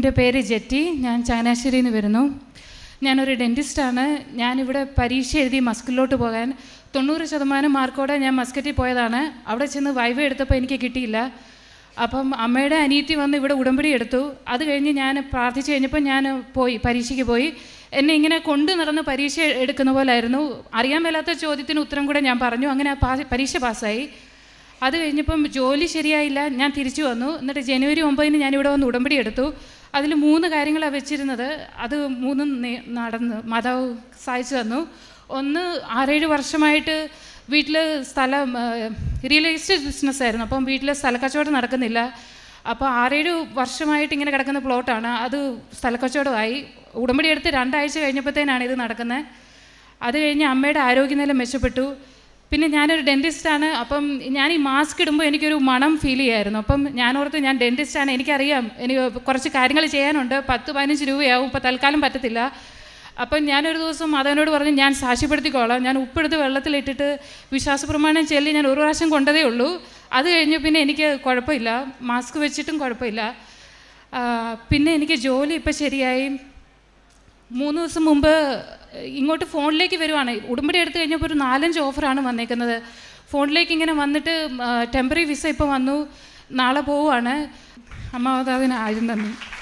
എൻ്റെ പേര് ജെറ്റി ഞാൻ ചങ്ങനാശ്ശേരിയിൽ നിന്ന് വരുന്നു ഞാനൊരു ഡെൻറ്റിസ്റ്റാണ് ഞാനിവിടെ പരീക്ഷ എഴുതി മസ്കിലോട്ട് പോകാൻ തൊണ്ണൂറ് ശതമാനം മാർക്കോടെ ഞാൻ മസ്കറ്റിൽ പോയതാണ് അവിടെ ചെന്ന് വൈവ എടുത്തപ്പോൾ എനിക്ക് കിട്ടിയില്ല അപ്പം അമ്മയുടെ അനിയത്തി വന്ന് ഇവിടെ ഉടമ്പടി എടുത്തു അത് കഴിഞ്ഞ് ഞാൻ പ്രാർത്ഥിച്ച് കഴിഞ്ഞപ്പോൾ ഞാൻ പോയി പരീക്ഷയ്ക്ക് പോയി എന്നെ ഇങ്ങനെ കൊണ്ടു നടന്ന് പരീക്ഷ എടുക്കുന്ന പോലായിരുന്നു അറിയാൻ മേലാത്ത ചോദ്യത്തിന് ഉത്തരം കൂടെ ഞാൻ പറഞ്ഞു അങ്ങനെ ആ പാ- പരീക്ഷ പാസ്സായി അത് കഴിഞ്ഞപ്പം ജോലി ശരിയായില്ല ഞാൻ തിരിച്ചു വന്നു എന്നിട്ട് ജനുവരി ഒമ്പതിന് ഞാനിവിടെ വന്ന് ഉടമ്പടി എടുത്തു അതിൽ മൂന്ന് കാര്യങ്ങളാണ് വെച്ചിരുന്നത് അത് മൂന്നും നേ- നടന്ന് മാതാവ് സഹായിച്ചു തന്നു ഒന്ന് ആറേഴ് വർഷമായിട്ട് വീട്ടിൽ സ്ഥലം റിയൽ എസ്റ്റേറ്റ് ബിസിനസ് ആയിരുന്നു അപ്പം വീട്ടിൽ സ്ഥലക്കച്ചവടം നടക്കുന്നില്ല അപ്പോൾ ആറേഴ് വർഷമായിട്ട് ഇങ്ങനെ കിടക്കുന്ന പ്ലോട്ടാണ് അത് സ്ഥലക്കച്ചവടമായി ഉടമ്പടി എടുത്ത് രണ്ടാഴ്ച കഴിഞ്ഞപ്പോഴത്തേനാണ് ഇത് നടക്കുന്നത് അത് കഴിഞ്ഞ് അമ്മയുടെ ആരോഗ്യനില മെച്ചപ്പെട്ടു പിന്നെ ഞാനൊരു ഡെൻറ്റിസ്റ്റാണ് അപ്പം ഞാൻ ഈ മാസ്ക് ഇടുമ്പോൾ എനിക്കൊരു മണം ഫീൽ ചെയ്യായിരുന്നു അപ്പം ഞാൻ ഓർത്ത് ഞാൻ ഡെൻറ്റിസ്റ്റാണ് എനിക്കറിയാം എനിക്ക് കുറച്ച് കാര്യങ്ങൾ ചെയ്യാനുണ്ട് പത്ത് പതിനഞ്ച് രൂപയാവും ഇപ്പോൾ തൽക്കാലം പറ്റത്തില്ല അപ്പം ഞാനൊരു ദിവസം മാധവനോട് പറഞ്ഞു ഞാൻ സാക്ഷ്യപ്പെടുത്തിക്കോളാം ഞാൻ ഉപ്പെടുത്ത് വെള്ളത്തിലിട്ടിട്ട് വിശ്വാസപ്രമാണം ചൊല്ലി ഞാൻ ഒരു പ്രാവശ്യം കൊണ്ടതേ ഉള്ളൂ അത് കഴിഞ്ഞ് പിന്നെ എനിക്ക് കുഴപ്പമില്ല മാസ്ക് വെച്ചിട്ടും കുഴപ്പമില്ല ആ, പിന്നെ എനിക്ക് ജോലി ഇപ്പം ശരിയായി മൂന്ന് ദിവസം മുമ്പ് ഇങ്ങോട്ട് ഫോണിലേക്ക് വരുവാണ് ഉടമ്പടി എടുത്തു കഴിഞ്ഞപ്പോൾ ഒരു നാലഞ്ച് ഓഫറാണ് വന്നേക്കുന്നത് ഫോണിലേക്ക് ഇങ്ങനെ വന്നിട്ട് ടെമ്പററി വിസ ഇപ്പോൾ വന്നു നാളെ പോവുകയാണ് അമ്മാതാവിന് ആദ്യം തന്നു